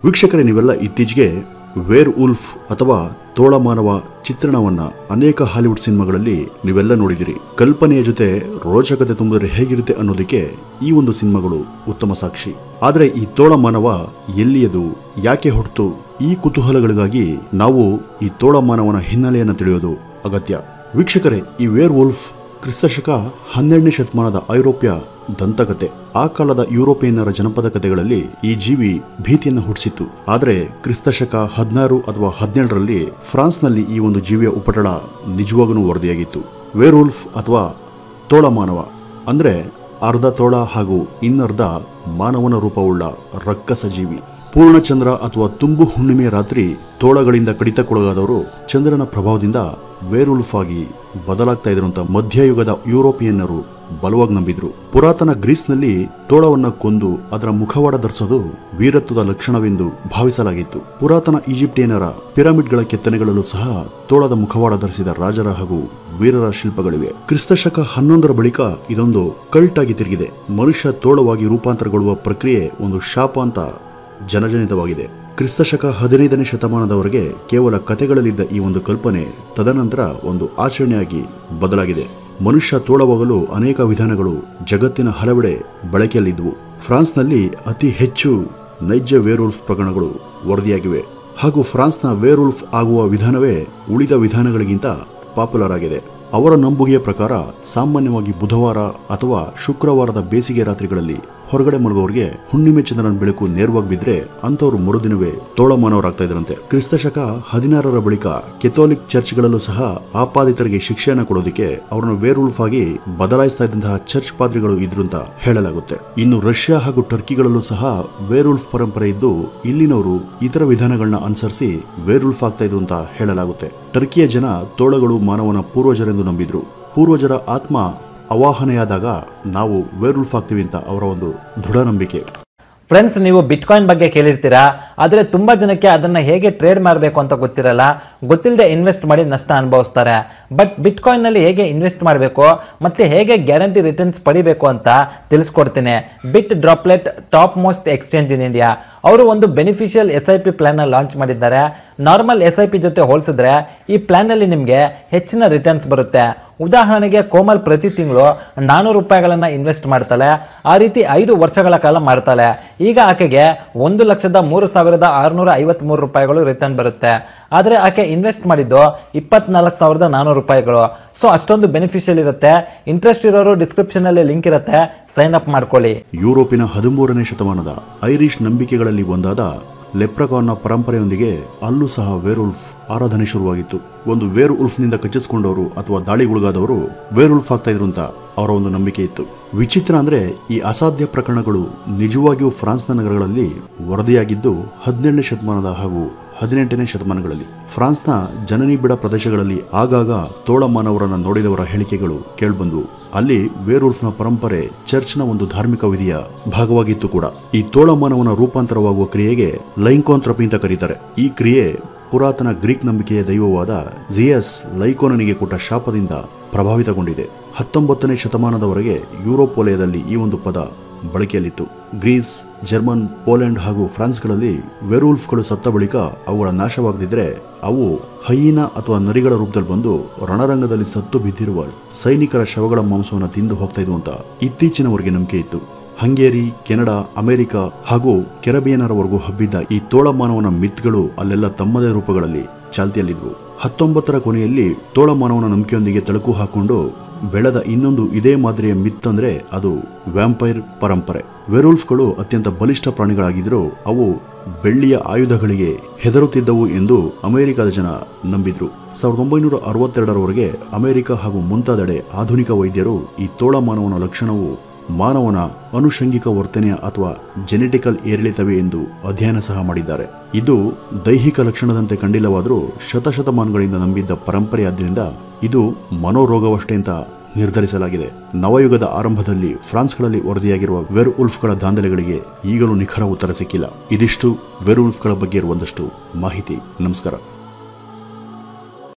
ವೀಕ್ಷಕರೇ ನೀವೆಲ್ಲ ಇತ್ತೀಚೆಗೆ ವೇರ್ ಉಲ್ಫ್ ಅಥವಾ ತೋಳಮಾನವ ಚಿತ್ರಣವನ್ನ ಅನೇಕ ಹಾಲಿವುಡ್ ಸಿನಿಮಾಗಳಲ್ಲಿ ನೀವೆಲ್ಲ ನೋಡಿದಿರಿ ಕಲ್ಪನೆಯ ಜೊತೆ ರೋಚಕತೆ ತುಂಬಿದರೆ ಹೇಗಿರುತ್ತೆ ಅನ್ನೋದಕ್ಕೆ ಈ ಒಂದು ಸಿನಿಮಾಗಳು ಉತ್ತಮ ಸಾಕ್ಷಿ ಆದರೆ ಈ ತೋಳಮಾನವ ಎಲ್ಲಿಯದು ಯಾಕೆ ಹೊಡ್ತು ಈ ಕುತೂಹಲಗಳಿಗಾಗಿ ನಾವು ಈ ತೋಳಮಾನವನ ಹಿನ್ನೆಲೆಯನ್ನು ತಿಳಿಯೋದು ಅಗತ್ಯ ವೀಕ್ಷಕರೇ ಈ ವೇರ್ ಉಲ್ಫ್ ಕ್ರಿಸ್ತಶಕ ಹನ್ನೆರಡನೇ ಶತಮಾನದ ಐರೋಪ್ಯ ದಂತಕತೆ ಆ ಕಾಲದ ಯುರೋಪಿಯನ್ನರ ಜನಪದ ಕಥೆಗಳಲ್ಲಿ ಈ ಜೀವಿ ಭೀತಿಯನ್ನು ಹುಟ್ಟಿಸಿತ್ತು ಆದರೆ ಕ್ರಿಸ್ತಶಕ ಹದಿನಾರು ಅಥವಾ ಹದಿನೇಳರಲ್ಲಿ ಫ್ರಾನ್ಸ್ನಲ್ಲಿ ಈ ಒಂದು ಜೀವಿಯ ಉಪಟಳ ನಿಜವಾಗೂ ವರದಿಯಾಗಿತ್ತು ವೇರ್ವುಲ್ಫ್ ಅಥವಾ ತೋಳಮಾನವ ಅಂದ್ರೆ ಅರ್ಧ ತೋಳ ಹಾಗೂ ಇನ್ನರ್ಧ ಮಾನವನ ರೂಪವುಳ್ಳ ರಕ್ಕಸ ಜೀವಿ ಪೂರ್ಣಚಂದ್ರ ಅಥವಾ ತುಂಬು ಹುಣ್ಣಿಮೆಯ ರಾತ್ರಿ ತೋಳಗಳಿಂದ ಕಡಿತಕ್ಕೊಳಗಾದವರು ಚಂದ್ರನ ಪ್ರಭಾವದಿಂದ ವೇರುಲ್ಫ್ ಆಗಿ ಬದಲಾಗ್ತಾ ಇದ್ರು ಅಂತ ಮಧ್ಯಯುಗದ ಯುರೋಪಿಯನ್ನರು ಬಲವಾಗಿ ನಂಬಿದ್ರು ಪುರಾತನ ಗ್ರೀಸ್ನಲ್ಲಿ ತೋಳವನ್ನ ಕೊಂದು ಅದರ ಮುಖವಾಡ ಧರಿಸೋದು ವೀರತ್ವದ ಲಕ್ಷಣವೆಂದು ಭಾವಿಸಲಾಗಿತ್ತು ಪುರಾತನ ಈಜಿಪ್ಟಿಯನ್ನರ ಪಿರಮಿಡ್ಗಳ ಕೆತ್ತನೆಗಳಲ್ಲೂ ಸಹ ತೋಳದ ಮುಖವಾಡ ಧರಿಸಿದ ರಾಜರ ಹಾಗೂ ವೀರರ ಶಿಲ್ಪಗಳಿವೆ ಕ್ರಿಸ್ತಶಕ ಹನ್ನೊಂದರ ಬಳಿಕ ಇದೊಂದು ಕಲ್ಟ್ ಆಗಿ ತಿರುಗಿದೆ ಮನುಷ್ಯ ತೋಳವಾಗಿ ರೂಪಾಂತರಗೊಳ್ಳುವ ಪ್ರಕ್ರಿಯೆ ಒಂದು ಶಾಪ ಅಂತ ಜನಜನಿತವಾಗಿದೆ ಕ್ರಿಸ್ತಶಕ ಹದಿನೈದನೇ ಶತಮಾನದವರೆಗೆ ಕೇವಲ ಕಥೆಗಳಲ್ಲಿದ್ದ ಈ ಒಂದು ಕಲ್ಪನೆ ತದನಂತರ ಒಂದು ಆಚರಣೆಯಾಗಿ ಬದಲಾಗಿದೆ ಮನುಷ್ಯ ತೋಳವಾಗಲು ಅನೇಕ ವಿಧಾನಗಳು ಜಗತ್ತಿನ ಹಲವೆಡೆ ಬಳಕೆಯಲ್ಲಿದ್ದವು ಫ್ರಾನ್ಸ್ನಲ್ಲಿ ಅತಿ ಹೆಚ್ಚು ನೈಜ ವೇರ್ವುಲ್ಫ್ ಪ್ರಕರಣಗಳು ವರದಿಯಾಗಿವೆ ಹಾಗೂ ಫ್ರಾನ್ಸ್ನ ವೇರ್ವುಲ್ಫ್ ಆಗುವ ವಿಧಾನವೇ ಉಳಿದ ವಿಧಾನಗಳಿಗಿಂತ ಪಾಪ್ಯುಲರ್ ಆಗಿದೆ ಅವರ ನಂಬುಗೆಯ ಪ್ರಕಾರ ಸಾಮಾನ್ಯವಾಗಿ ಬುಧವಾರ ಅಥವಾ ಶುಕ್ರವಾರದ ಬೇಸಿಗೆ ರಾತ್ರಿಗಳಲ್ಲಿ ಹೊರಗಡೆ ಮಲಗೋರಿಗೆ ಹುಣ್ಣಿಮೆ ಚಂದ್ರನ ಬೆಳಕು ನೇರವಾಗಿ ಬಿದ್ರೆ ಅಂತವರು ಮರುದಿನವೇ ತೋಳಮಾನವರಾಗ್ತಾ ಇದ್ರಂತೆ ಕ್ರಿಸ್ತಶಕ ಹದಿನಾರರ ಬಳಿಕ ಕೆಥೋಲಿಕ್ ಚರ್ಚ್ಗಳಲ್ಲೂ ಸಹ ಆಪಾದಿತರಿಗೆ ಶಿಕ್ಷೆಯನ್ನ ಕೊಡೋದಕ್ಕೆ ಅವರನ್ನು ವೇರ್ವುಲ್ಫ್ ಆಗಿ ಬದಲಾಯಿಸ್ತಾ ಇದ್ದಂತಹ ಚರ್ಚ್ ಪಾದ್ರಿಗಳು ಇದ್ರು ಅಂತ ಹೇಳಲಾಗುತ್ತೆ ಇನ್ನು ರಷ್ಯಾ ಹಾಗೂ ಟರ್ಕಿಗಳಲ್ಲೂ ಸಹ ವೇರ್ವುಲ್ಫ್ ಪರಂಪರೆ ಇದ್ದು ಇಲ್ಲಿನವರು ಇತರ ವಿಧಾನಗಳನ್ನ ಅನುಸರಿಸಿ ವೇರ್ವುಲ್ಫ್ ಆಗ್ತಾ ಇದ್ರು ಅಂತ ಹೇಳಲಾಗುತ್ತೆ ಟರ್ಕಿಯ ಜನ ತೋಳಗಳು ಮಾನವನ ಪೂರ್ವಜರೆಂದು ನಂಬಿದ್ರು ಪೂರ್ವಜರ ಆತ್ಮ ಅವಾಹನೆಯಾದಾಗ ನಾವು ವೇರ್ವುಲ್ಫ್ ಆಗ್ತೀವಿ ಅಂತ ಅವರ ಒಂದು ದೃಢ ನಂಬಿಕೆ ಫ್ರೆಂಡ್ಸ್ ನೀವು ಬಿಟ್ಕಾಯಿನ್ ಬಗ್ಗೆ ಕೇಳಿರ್ತೀರಾ ಆದರೆ ತುಂಬ ಜನಕ್ಕೆ ಅದನ್ನು ಹೇಗೆ ಟ್ರೇಡ್ ಮಾಡಬೇಕು ಅಂತ ಗೊತ್ತಿರಲ್ಲ ಗೊತ್ತಿಲ್ಲದೆ ಇನ್ವೆಸ್ಟ್ ಮಾಡಿ ನಷ್ಟ ಅನುಭವಿಸ್ತಾರೆ ಬಟ್ ಬಿಟ್ಕಾಯಿನ್ನಲ್ಲಿ ಹೇಗೆ ಇನ್ವೆಸ್ಟ್ ಮಾಡಬೇಕು ಮತ್ತು ಹೇಗೆ ಗ್ಯಾರಂಟಿ ರಿಟರ್ನ್ಸ್ ಪಡಿಬೇಕು ಅಂತ ತಿಳಿಸ್ಕೊಡ್ತೀನಿ bit droplet top most exchange in India ಅವರು ಒಂದು ಬೆನಿಫಿಷಿಯಲ್ ಎಸ್ ಐ ಪಿ ಪ್ಲ್ಯಾನ್ನ ಲಾಂಚ್ ಮಾಡಿದ್ದಾರೆ ನಾರ್ಮಲ್ ಎಸ್ ಐ ಪಿ ಜೊತೆ ಹೋಲಿಸಿದ್ರೆ ಈ ಪ್ಲ್ಯಾನಲ್ಲಿ ನಿಮಗೆ ಹೆಚ್ಚಿನ ರಿಟರ್ನ್ಸ್ ಬರುತ್ತೆ ಉದಾಹರಣೆಗೆ ಕೋಮಲ್ ಪ್ರತಿ ತಿಂಗಳು ನಾನ್ನೂರು ರೂಪಾಯಿಗಳನ್ನು ಇನ್ವೆಸ್ಟ್ ಮಾಡ್ತಾಳೆ ಆ ರೀತಿ ಐದು ವರ್ಷಗಳ ಕಾಲ ಮಾಡ್ತಾಳೆ ಈಗ ಆಕೆಗೆ ಒಂದು ಲಕ್ಷದ ಮೂರು ಸಾವಿರದ ಆರುನೂರ ಐವತ್ತ್ಮೂರು ರೂಪಾಯಿಗಳು ರಿಟರ್ನ್ ಬರುತ್ತೆ ಆದರೆ ಆಕೆ ಇನ್ವೆಸ್ಟ್ ಮಾಡಿದ್ದು ಇಪ್ಪತ್ನಾಲ್ಕು ಸಾವಿರದ ನಾನ್ನೂರು ರೂಪಾಯಿಗಳು ಸೊ ಅಷ್ಟೊಂದು ಬೆನಿಫಿಷಿಯಲ್ ಇರುತ್ತೆ ಇಂಟ್ರೆಸ್ಟ್ ಇರೋರು ಡಿಸ್ಕ್ರಿಪ್ಷನಲ್ಲಿ ಲಿಂಕ್ ಇರುತ್ತೆ ಸೈನ್ ಅಪ್ ಮಾಡ್ಕೊಳ್ಳಿ ಯುರೋಪಿನ ಹದಿಮೂರನೇ ಶತಮಾನದ ಐರಿಷ್ ನಂಬಿಕೆಗಳಲ್ಲಿ ಒಂದಾದ ಲೆಪ್ರಕಾನ್ನ ಪರಂಪರೆಯೊಂದಿಗೆ ಅಲ್ಲೂ ಸಹ ವೇರ್ವುಲ್ಫ್ ಆರಾಧನೆ ಶುರುವಾಗಿತ್ತು ಒಂದು ವೇರ್ ಉಲ್ಫ್ನಿಂದ ಕಚ್ಚಿಸ್ಕೊಂಡವರು ಅಥವಾ ದಾಳಿಗೊಳಗಾದವರು ವೇರ್ ಉಲ್ಫ್ ಆಗ್ತಾ ಇದ್ರು ಅಂತ ಅವರ ಒಂದು ನಂಬಿಕೆ ಇತ್ತು ವಿಚಿತ್ರ ಅಂದ್ರೆ ಈ ಅಸಾಧ್ಯ ಪ್ರಕರಣಗಳು ನಿಜವಾಗಿಯೂ ಫ್ರಾನ್ಸ್ನ ನಗರಗಳಲ್ಲಿ ವರದಿಯಾಗಿದ್ದು ಹದಿನೇಳನೇ ಶತಮಾನದ ಹಾಗೂ ಹದಿನೆಂಟನೇ ಶತಮಾನಗಳಲ್ಲಿ ಫ್ರಾನ್ಸ್ನ ಜನನಿ ಬಿಡ ಪ್ರದೇಶಗಳಲ್ಲಿ ಆಗಾಗ ತೋಳಮಾನವರನ್ನ ನೋಡಿದವರ ಹೇಳಿಕೆಗಳು ಕೇಳ್ಬಂದ್ವು ಅಲ್ಲಿ ವೇರ್ವುಲ್ಫ್ನ ಪರಂಪರೆ ಚರ್ಚ್ನ ಒಂದು ಧಾರ್ಮಿಕ ವಿಧಿಯ ಭಾಗವಾಗಿತ್ತು ಕೂಡ ಈ ತೋಳಮಾನವನ ರೂಪಾಂತರವಾಗುವ ಕ್ರಿಯೆಗೆ ಲೈಂಕೋಂಥ್ರಪಿ ಅಂತ ಕರೀತಾರೆ ಈ ಕ್ರಿಯೆ ಪುರಾತನ ಗ್ರೀಕ್ ನಂಬಿಕೆಯ ದೈವವಾದ ಜಿಯಸ್ ಲೈಕೋನನಿಗೆ ಕೊಟ್ಟ ಶಾಪದಿಂದ ಪ್ರಭಾವಿತಗೊಂಡಿದೆ ಹತ್ತೊಂಬತ್ತನೇ ಶತಮಾನದವರೆಗೆ ಯುರೋಪ್ ವಲಯದಲ್ಲಿ ಈ ಒಂದು ಪದ ಬಳಕೆಯಲ್ಲಿತ್ತು ಗ್ರೀಸ್ ಜರ್ಮನ್ ಪೋಲೆಂಡ್ ಹಾಗೂ ಫ್ರಾನ್ಸ್ಗಳಲ್ಲಿ ವೆರೂಲ್ಫ್ಗಳು ಸತ್ತ ಬಳಿಕ ಅವುಗಳ ನಾಶವಾಗದಿದ್ರೆ ಅವು ಹೈಯಿನ ಅಥವಾ ನರಿಗಳ ರೂಪದಲ್ಲಿ ಬಂದು ರಣರಂಗದಲ್ಲಿ ಸತ್ತು ಬಿದ್ದಿರುವ ಸೈನಿಕರ ಶವಗಳ ಮಾಂಸವನ್ನು ತಿಂದು ಹೋಗ್ತಾ ಇದ್ವು ಅಂತ ಇತ್ತೀಚಿನವರೆಗೆ ನಂಬಿಕೆ ಇತ್ತು ಹಂಗೇರಿ ಕೆನಡಾ ಅಮೆರಿಕ ಹಾಗೂ ಕೆರಬಿಯನರವರೆಗೂ ಹಬ್ಬಿದ್ದ ಈ ತೋಳಮಾನವನ ಮಿತ್ಗಳು ಅಲ್ಲೆಲ್ಲ ತಮ್ಮದೇ ರೂಪಗಳಲ್ಲಿ ಚಾಲ್ತಿಯಲ್ಲಿದ್ವು ಹತ್ತೊಂಬತ್ತರ ಕೊನೆಯಲ್ಲಿ ತೋಳಮಾನವನ ನಂಬಿಕೆಯೊಂದಿಗೆ ತಳಕು ಹಾಕೊಂಡು ಬೆಳೆದ ಇನ್ನೊಂದು ಇದೇ ಮಾದರಿಯ ಮಿತ್ ಅಂದ್ರೆ ಅದು ವ್ಯಾಂಪೈರ್ ಪರಂಪರೆ ವೆರೂಲ್ಫ್ಗಳು ಅತ್ಯಂತ ಬಲಿಷ್ಠ ಪ್ರಾಣಿಗಳಾಗಿದ್ದರೂ ಅವು ಬೆಳ್ಳಿಯ ಆಯುಧಗಳಿಗೆ ಹೆದರುತ್ತಿದ್ದವು ಎಂದು ಅಮೆರಿಕದ ಜನ ನಂಬಿದ್ರು ಸಾವಿರದ ಒಂಬೈನೂರ ಅರವತ್ತೆರಡರವರೆಗೆ ಅಮೆರಿಕ ಹಾಗೂ ಮುಂತಾದೆಡೆ ಆಧುನಿಕ ವೈದ್ಯರು ಈ ತೋಳಮಾನವನ ಲಕ್ಷಣವು ಮಾನವನ ಅನುಷಂಗಿಕ ವರ್ತನೆಯ ಅಥವಾ ಜೆನೆಟಿಕಲ್ ಏರಿಳಿತವೇ ಎಂದು ಅಧ್ಯಯನ ಸಹ ಮಾಡಿದ್ದಾರೆ ಇದು ದೈಹಿಕ ಲಕ್ಷಣದಂತೆ ಕಂಡಿಲ್ಲವಾದರೂ ಶತಶತಮಾನಗಳಿಂದ ನಂಬಿದ್ದ ಪರಂಪರೆಯಾದ್ದರಿಂದ ಇದು ಮನೋರೋಗವಷ್ಟೇ ಅಂತ ನಿರ್ಧರಿಸಲಾಗಿದೆ ನವಯುಗದ ಆರಂಭದಲ್ಲಿ ಫ್ರಾನ್ಸ್ಗಳಲ್ಲಿ ವರದಿಯಾಗಿರುವ ವೆರ್ ಉಲ್ಫ್ಗಳ ದಾಂಧಲೆಗಳಿಗೆ ಈಗಲೂ ನಿಖರ ಉತ್ತರ ಸಿಕ್ಕಿಲ್ಲ ಇದಿಷ್ಟು ವೆರ್ ಉಲ್ಫ್ಗಳ ಬಗ್ಗೆ ಇರುವಂದಷ್ಟು ಮಾಹಿತಿ ನಮಸ್ಕಾರ